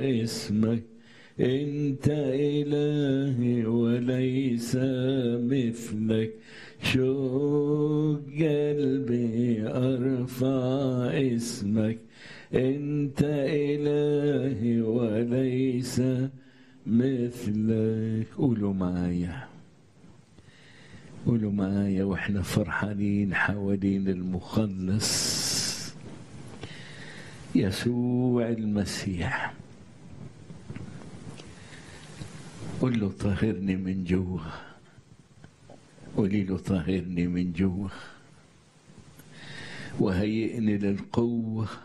اسمك انت الهي وليس مثلك شوق قلبي ارفع اسمك انت الهي وليس مثلك قولوا معايا قولوا معايا واحنا فرحانين حوالين المخلص يسوع المسيح قل له طهرني من جوه قولي له طهرني من جوه وهيئني للقوة